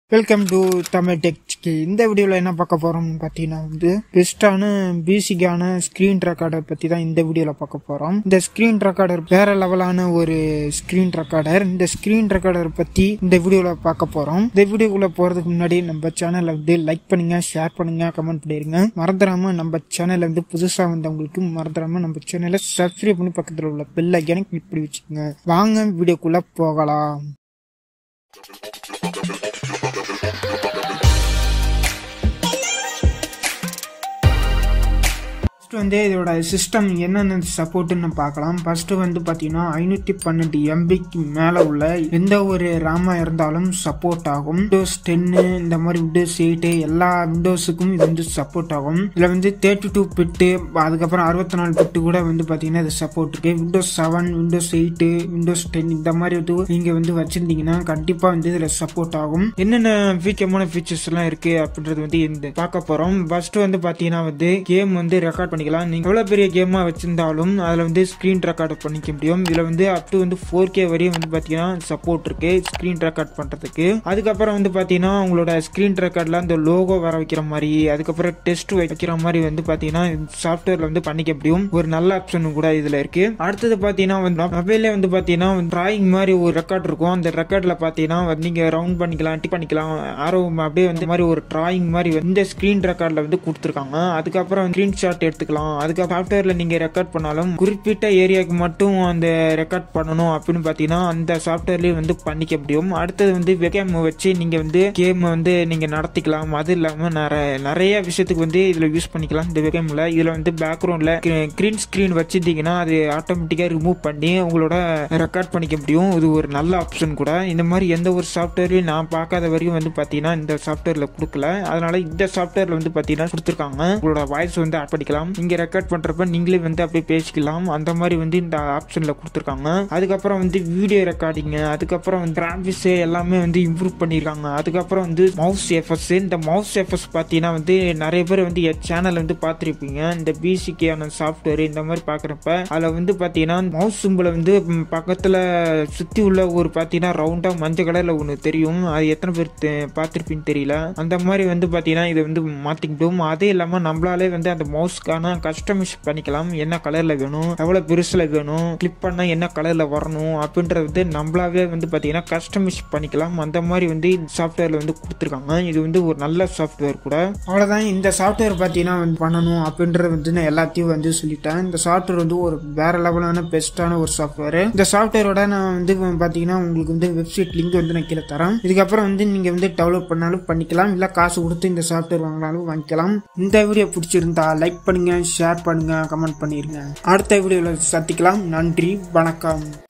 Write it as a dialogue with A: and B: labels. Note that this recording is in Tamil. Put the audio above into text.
A: வெல்கம் டு தமிழ் டெக்ஸ்க்கு இந்த வீடியோவில் என்ன பார்க்க போகிறோம்னு பார்த்தீங்கன்னா வந்து பெஸ்ட்டான பேசிக்கான ஸ்க்ரீன் ரெக்கார்டர் பற்றி தான் இந்த வீடியோவில் பார்க்க போகிறோம் இந்த ஸ்க்ரீன் ரெக்கார்டர் வேற லெவலான ஒரு ஸ்க்ரீன் ரெக்கார்டர் இந்த ஸ்க்ரீன் ரெக்கார்டர் பற்றி இந்த வீடியோவில் பார்க்க போகிறோம் இந்த வீடியோக்குள்ளே போகிறதுக்கு முன்னாடி நம்ம சேனலை வந்து லைக் பண்ணுங்க ஷேர் பண்ணுங்க கமெண்ட் பண்ணிடுங்க மறந்துடாம நம்ம சேனலில் வந்து புதுசாக வந்தவங்களுக்கு மறந்துடாம நம்ம சேனலை சப்ஸ்கிரைப் பண்ணி பக்கத்தில் உள்ள பெல் ஐக்கானை கிளிக் பண்ணி வச்சுக்கோங்க வாங்க வீடியோக்குள்ளே போகலாம் ஃபர்ஸ்ட் வந்து இதோட சிஸ்டம் என்னென்ன சப்போர்ட்டுன்னு பார்க்கலாம் ஃபர்ஸ்ட் வந்து பார்த்தீங்கன்னா ஐநூற்றி பன்னெண்டு எம்பிக்கு மேலே உள்ள எந்த ஒரு ரேமா இருந்தாலும் சப்போர்ட் ஆகும் விண்டோஸ் டென்னு இந்த மாதிரி விண்டோஸ் எயிட்டு எல்லா விண்டோஸுக்கும் இது வந்து சப்போர்ட் ஆகும் இதில் வந்து தேர்ட்டி டூ பிட்டு அதுக்கப்புறம் அறுபத்தி நாலு பிட்டு கூட வந்து பார்த்தீங்கன்னா இது சப்போர்ட் இருக்கு Windows seven Windows eight Windows ten இந்த மாதிரி இது நீங்கள் வந்து வச்சிருந்தீங்கன்னா கண்டிப்பாக வந்து இதில் சப்போர்ட் ஆகும் என்னென்ன முக்கியமான ஃபீச்சர்ஸ் எல்லாம் இருக்கு அப்படின்றது வந்து இந்த பார்க்க போகிறோம் ஃபர்ஸ்ட் வந்து பார்த்தீங்கன்னா வந்து கேம் வந்து ரெக்கார்ட் பண்ணிக்கலாம் நீங்க எவ்வளவு பெரிய கேமா வச்சிருந்தாலும் அதுல வந்து ஸ்கிரீன் ரெக்கார்ட் பண்ணிக்க முடியும் இதுல வந்து அப் டு வந்து ஃபோர் கே வரையும் வந்து பாத்தீங்கன்னா சப்போர்ட் இருக்கு ஸ்கிரீன் ரெக்கார்ட் பண்றதுக்கு அதுக்கப்புறம் வந்து பாத்தீங்கன்னா உங்களோட ஸ்கிரீன் ரெக்கார்ட்ல அந்த லோகோ வர வைக்கிற மாதிரி அதுக்கப்புறம் டெஸ்ட் வைக்கிற மாதிரி வந்து பாத்தீங்கன்னா சாஃப்ட்வேர்ல வந்து பண்ணிக்க முடியும் ஒரு நல்ல ஆப்ஷன் கூட இதுல இருக்கு அடுத்தது பாத்தீங்கன்னா வந்து மொபைல்ல வந்து பாத்தீங்கன்னா டிராயிங் மாதிரி ஒரு ரெக்கார்ட் இருக்கும் அந்த ரெக்கார்ட்ல பாத்தீங்கன்னா வந்து நீங்க ரவுண்ட் பண்ணிக்கலாம் டிக் பண்ணிக்கலாம் ஆரோ அப்படியே வந்து மாதிரி ஒரு டிராயிங் மாதிரி வந்து இந்த ஸ்கிரீன் ரெக்கார்ட்ல வந்து கொடுத்துருக்காங்க அதுக்கப்புறம் ஸ்கிரீன்ஷாட் எடுத்துக்கலாம் அதுக்கு சாஃப்ட்வேர்ல நீங்க ரெக்கார்ட் பண்ணாலும் குறிப்பிட்ட ஏரியாவுக்கு மட்டும் அந்த ரெக்கார்ட் பண்ணணும் அப்படின்னு பாத்தீங்கன்னா அந்த சாஃப்ட்வேர்லயே வந்து பண்ணிக்க முடியும் அடுத்தது வந்து வெப்கேம் வச்சு நீங்க வந்து கேம் வந்து நீங்க நடத்திக்கலாம் அது இல்லாம நிறைய நிறைய விஷயத்துக்கு வந்து இதுல யூஸ் பண்ணிக்கலாம் இந்த வெப்கேம்ல இதுல வந்து பேக்ரவுண்ட்ல கிரீன் ஸ்கிரீன் வச்சிருந்தீங்கன்னா அது ஆட்டோமேட்டிக்கா ரிமூவ் பண்ணி உங்களோட ரெக்கார்ட் பண்ணிக்க முடியும் இது ஒரு நல்ல ஆப்ஷன் கூட இந்த மாதிரி எந்த ஒரு சாஃப்ட்வேர்லயும் நான் பார்க்காத வரையும் வந்து பாத்தீங்கன்னா இந்த சாஃப்ட்வேர்ல கொடுக்கல அதனால இந்த சாஃப்ட்வேர்ல வந்து பாத்தீங்கன்னா கொடுத்துருக்காங்க உங்களோட வாய்ஸ் வந்து ஆட் பண்ணிக்கலாம் இங்க ரெக்கார்ட் பண்றப்ப நீங்களே வந்து அப்படியே பேசிக்கலாம் அந்த மாதிரி வந்து இந்த ஆப்ஷன்ல கொடுத்துருக்காங்க அதுக்கப்புறம் வந்து வீடியோ ரெக்கார்டிங் அதுக்கப்புறம் வந்து கிராஃபிக்ஸ் எல்லாமே வந்து இம்ப்ரூவ் பண்ணியிருக்காங்க அதுக்கப்புறம் வந்து மவுஸ் எஃப்எஸ் இந்த மவுஸ் எஃப்எஸ் பார்த்தீங்கன்னா வந்து நிறைய பேர் வந்து என் சேனல் வந்து பார்த்துருப்பீங்க இந்த பிசிக்கான சாஃப்ட்வேர் இந்த மாதிரி பார்க்குறப்ப அதில் வந்து பார்த்தீங்கன்னா மவுஸ் சிம்பிளை வந்து பக்கத்தில் சுற்றி உள்ள ஒரு பார்த்தீங்கன்னா ரவுண்டாக மஞ்சள் கலரில் ஒன்று தெரியும் அது எத்தனை பேர் பார்த்துருப்பீன்னு தெரியல அந்த மாதிரி வந்து பார்த்தீங்கன்னா இதை வந்து மாற்றிக்கிட்டோம் அதே இல்லாமல் நம்மளாலே வந்து அந்த மவுஸ்க்கான கஸ்டமைஸ் பண்ணிக்கலாம் என்ன கலரில் வேணும் எவ்வளோ பெருசில் வேணும் கிளிக் பண்ணால் என்ன கலரில் வரணும் அப்படின்றது வந்து நம்மளாவே வந்து பார்த்தீங்கன்னா கஸ்டமைஸ் பண்ணிக்கலாம் அந்த மாதிரி வந்து சாஃப்ட்வேரில் வந்து கொடுத்துருக்காங்க இது வந்து ஒரு நல்ல சாஃப்ட்வேர் கூட அவ்வளோதான் இந்த சாஃப்ட்வேர் பார்த்தீங்கன்னா வந்து பண்ணணும் அப்படின்றது வந்து நான் எல்லாத்தையும் வந்து சொல்லிட்டேன் இந்த சாஃப்ட்வேர் வந்து ஒரு வேற லெவலான பெஸ்ட்டான ஒரு சாஃப்ட்வேர் இந்த சாஃப்ட்வேரோட நான் வந்து பார்த்தீங்கன்னா உங்களுக்கு வந்து வெப்சைட் லிங்க் வந்து நான் கீழே தரேன் இதுக்கப்புறம் வந்து நீங்கள் வந்து டெவலப் பண்ணாலும் பண்ணிக்கலாம் இல்லை காசு கொடுத்து இந்த சாஃப்ட்வேர் வாங்கினாலும் வாங்கிக்கலாம் இந்த வீடியோ பிடிச்சிருந்தா லைக் பண்ணுங்க ஷேர் பண்ணுங்க கமெண்ட் பண்ணிருங்க அடுத்த வீடியோவில் சந்திக்கலாம் நன்றி வணக்கம்